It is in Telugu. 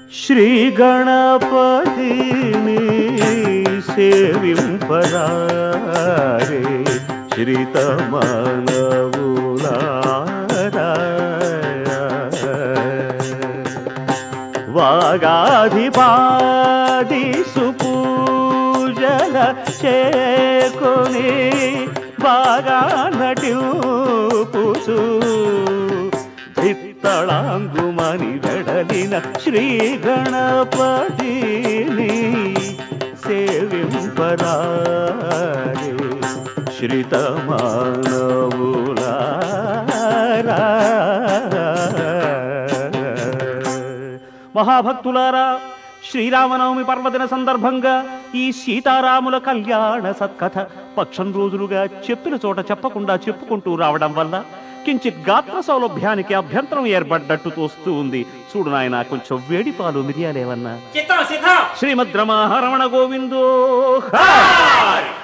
శ్రీ గణపతిని సేవింపరారే శ్రీతమనవులారా వాగాధిపాది సుపూజల చేకొని బాగా నటింపుసు దిత్తళాంగుమని వెడలిన శ్రీ గణపతిని సేవింపరారే శ్రీతమానవులారా మహాభక్తులారా శ్రీరామనవమి పర్వదిన సందర్భంగా ఈ సీతారాముల కళ్యాణ సత్కథ పక్షం రోజులుగా చెప్పిన చోట చెప్పకుండా చెప్పుకుంటూ రావడం వల్ల కించిత్ గాత్ర సౌలభ్యానికి అభ్యంతరం ఏర్పడ్డట్టు తోస్తూ ఉంది చూడు నాయన కొంచెం వేడి పాలు మిరియాలేవన్నా చిత్తం సిద్ధం శ్రీమద్ రమణ రమణ గోవిందో హాయ్!